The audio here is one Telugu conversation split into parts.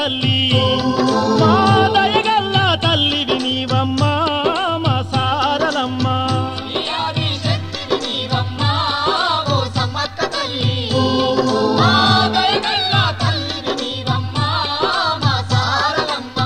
తల్లి మా దయగల్ల తల్లివి నీవమ్మా మా సారలమ్మ శ్రీయాది శక్తివి నీవమ్మా ఓ సమ్మక్క తల్లి మా దయగల్ల తల్లివి నీవమ్మా మా సారలమ్మ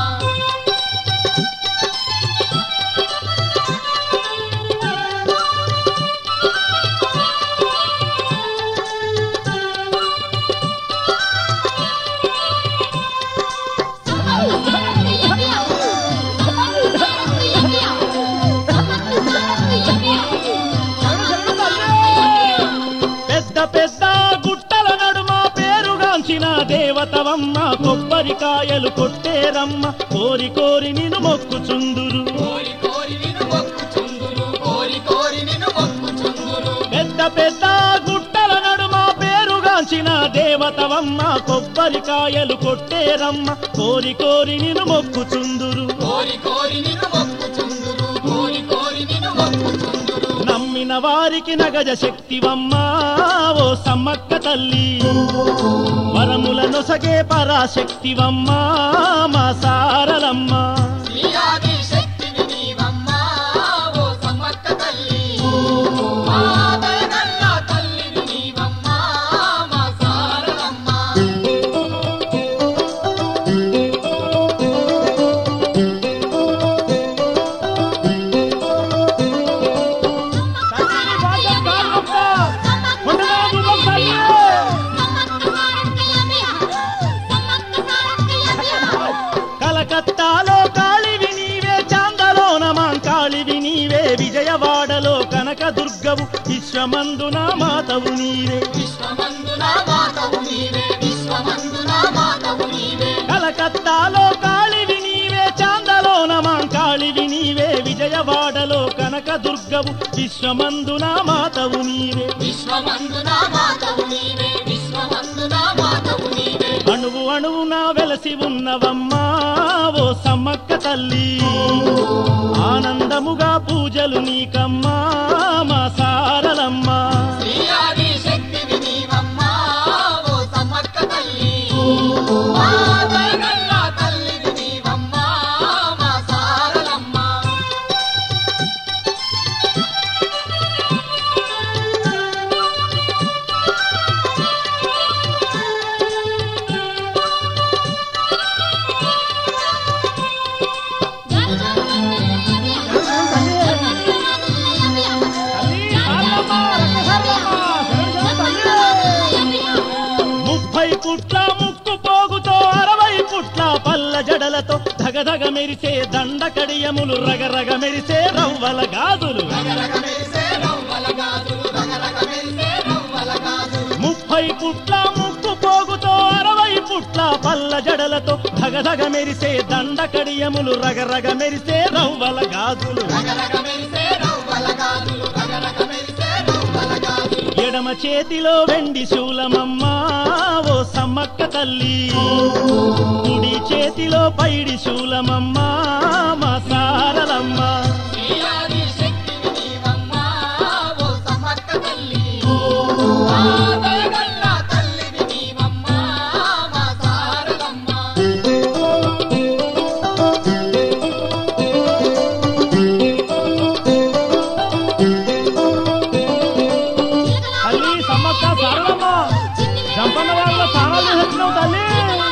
పెద్ద పెద్ద గుట్టల నడుమ పేరుగాంచిన దేవతవమ్మ కొబ్బరికాయలు కొట్టేరమ్మ కోరి కోరి నిన్ను మొక్కుచుందురు కోరి కోరి నిన్ను మొక్కుచుందురు కోరి కోరి నిన్ను మొక్కుచుందురు పెద్ద పెద్ద గుట్టల నడుమ పేరుగాంచిన దేవతవమ్మ కొబ్బరికాయలు కొట్టేరమ్మ కోరి కోరి నిన్ను మొక్కుచుందురు కోరి కోరి నిన్ను మొక్కుచుందురు కోరి కోరి నిన్ను మొక్కుచుందురు నమ్మిన వారికి నగజ శక్తివమ్మా ఓ సమ్మక్క తల్లి వరముల నొసగే పరాశక్తివమ్మా మా సారలమ్మ శ్రీయాది శక్తివి నీవమ్మా ఓ సమ్మక్క తల్లి మా దయగల్ల తల్లివి నీవమ్మా మా సారలమ్మ తల్లిని భాగ్యం కానుక, కొండగా రూపం తల్లి. కలకత్తాలో కాళివి నీవే చాందలోన మాంకాళివి నీవే విజయవాడలో కనక దుర్గవు విశ్వమందున మాతవు నీవే విశ్వమందున మాతవు నీవే విశ్వమందున మాతవు నీవే కలకత్తాలో కాళివి నీవే చాందలోన మాంకాళివి నీవే విజయవాడలో కనక దుర్గవు విశ్వమందున మాతవు నీవే విశ్వమందున మాతవు నీవే విశ్వమందున మాతవు నీవే అణువు అణువున వెలసి ఉన్నవమ్మా ఓ సమ్మక్క తల్లి ఆనందముగా పూజలు నీకమ్మా మా సారలమ్మ శ్రీయాది శక్తివి నీవమ్మా ఓ సమ్మక్క తల్లి మా దయగల్ల తల్లివి నీవమ్మా మా సారలమ్మ ముప్పై పుట్ల ముక్కు పోగుతో అరవై పుట్ల పల్ల జడలతో ధగధగ మెరిసే దండ కడియములు రగరగ మెరిసే రవ్వల గాజులు రగరగ మెరిసే రవ్వల గాజులు రగరగ మెరిసే రవ్వల గాజులు ముప్పై పుట్ల ముక్కు పోగుతో అరవై పుట్ల పల్ల జడలతో ధగధగ మెరిసే దండ కడియములు రగరగ మెరిసే రవ్వల గాజులు రగరగ మెరిసే రవ్వల గాజులు రగరగ మెరిసే రవ్వల గాజులు ఎడమ చేతిలో వెండి శూలమమ్మా ఓ సమ్మక్క తల్లి కుడి చేతిలో పైడి శూలమమ్మా మా సారలమ్మ శ్రీయాది శక్తివి నీవమ్మా ఓ సమ్మక్క తల్లి మా దయగల్ల తల్లివి నీవమ్మా మా సారలమ్మ తల్లి సమ్మక్క సారలమ్మ జంపన్న వాళ్ళ తాళాలు వచ్చినావు తల్లి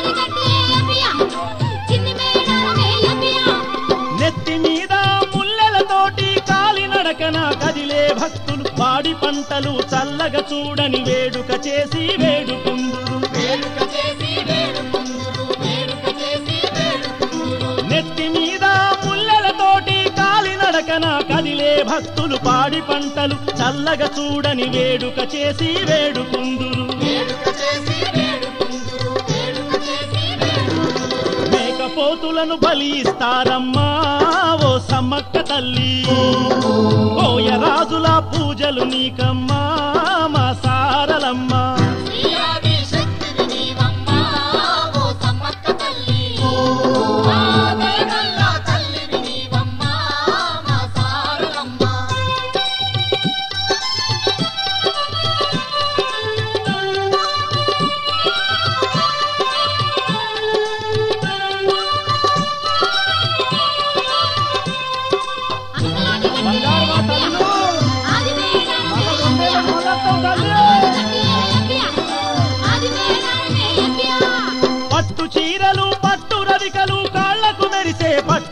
నెత్తి మీద ముల్లెలతోటి కాలినడకన కదిలే భక్తులు పాడి పంటలు చల్లగా చూడని వేడుక చేసి వేడుకుందురు వేడుక చేసి వేడుకుందురు వేడుక చేసి వేడుకుందురు నెత్తి మీద ముల్లెలతోటి కాలినడకన కదిలే భక్తులు పాడి పంటలు చల్లగా చూడని వేడుక చేసి వేడుకుందురు వేడుక చేసి వేడుకుందురు వేడుక చేసి వేడుకుందురు మేకపోతులను బలి ఇస్తారమ్మా ఓ సమ్మక్క తల్లి ఓయ రాజుల పూజలు నీకమ్మా మా సారలమ్మ శ్రీయాది శక్తివి నీవమ్మా ఓ సమ్మక్క తల్లి మా దయగల్ల తల్లివి నీవమ్మా మా సారలమ్మ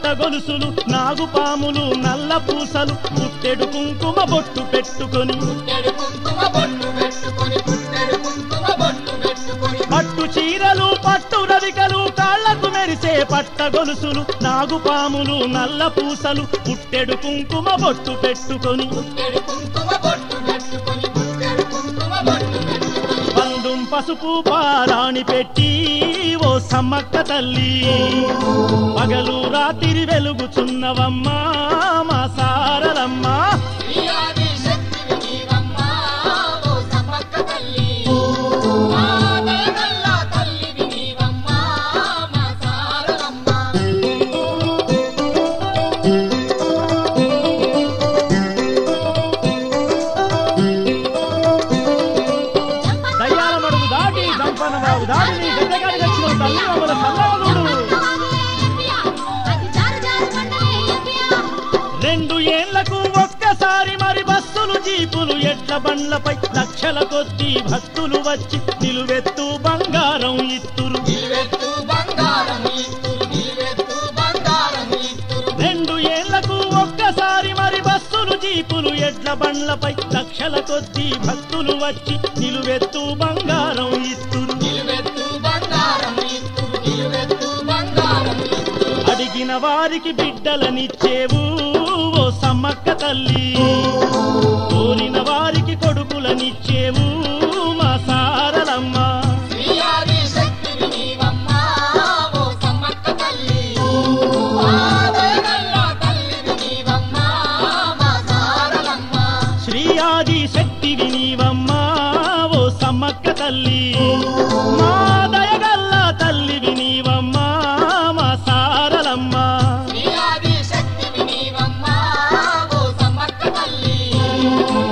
పట్టగొలుసులు నాగుపాములు నల్ల పూసలు పుట్టెడు కుంకుమ బొట్టు పెట్టుకొని పుట్టెడు కుంకుమ బొట్టు పెట్టుకొని పుట్టెడు కుంకుమ బొట్టు పెట్టుకొని పట్టు చీరలు పట్టు రవికలు కాళ్లకు మెరిసే పట్టగొలుసులు నాగుపాములు నల్ల పూసలు పుట్టెడు కుంకుమ బొట్టు పెట్టుకొని పుట్టెడు కుంకుమ బొట్టు పెట్టుకొని పుట్టెడు కుంకుమ బొట్టు పెట్టుకొని పందుం పసుపు పారాణి పెట్టి ఓ సమ్మక్క తల్లి పగలు రాత్రి వెలుగుచున్నవమ్మా మా సారలమ్మా శ్రీయాది శక్తివి నీవమ్మా ఓ సమ్మక్క తల్లి మా దయగల్ల తల్లివి నీవమ్మా మా సారలమ్మ దయ్యాల మడుగు దాటి దంపన బాబు దాటి నీ గద్దెగాడి తెచ్చిన తల్లి మమ్మల సల్లవదుడు రెండు ఏళ్లకు ఒక్కసారి మరి బస్సులు జీపులు ఎడ్ల బండ్లపై లక్షల కొద్ది భక్తులు వచ్చి నిలువెత్తు బంగారం ఇత్తురు నిలువెత్తు బంగారం ఇత్తురు నిలువెత్తు బంగారం ఇత్తురు రెండు ఏళ్లకు ఒక్కసారి మరి బస్సులు జీపులు ఎడ్ల బండ్లపై లక్షల కొద్ది భక్తులు వచ్చి నిలువెత్తు బంగారం ఇత్తురు నిలువెత్తు బంగారం ఇత్తురు నిలువెత్తు బంగారం ఇత్తురు అడిగిన వారికి బిడ్డలనిచ్చేవు ఓ సమ్మక్క తల్లి కోరిన వారికి కొడుకులనిచ్చేవు మా సారలమ్మ శ్రీయాది శక్తివి నీవమ్మా ఓ సమ్మక్క తల్లి మా దయగల్ల తల్లివి నీవమ్మా మా సారలమ్మ శ్రీ ఆది శక్తి వినీవమ్మా ఓ సమ్మక్క తల్లి మా దయగల్ల తల్లి వినీవమ్మా మా సారలమ్మ శ్రీయాది శక్తివి నీవమ్మా ఓ సమ్మక్క తల్లి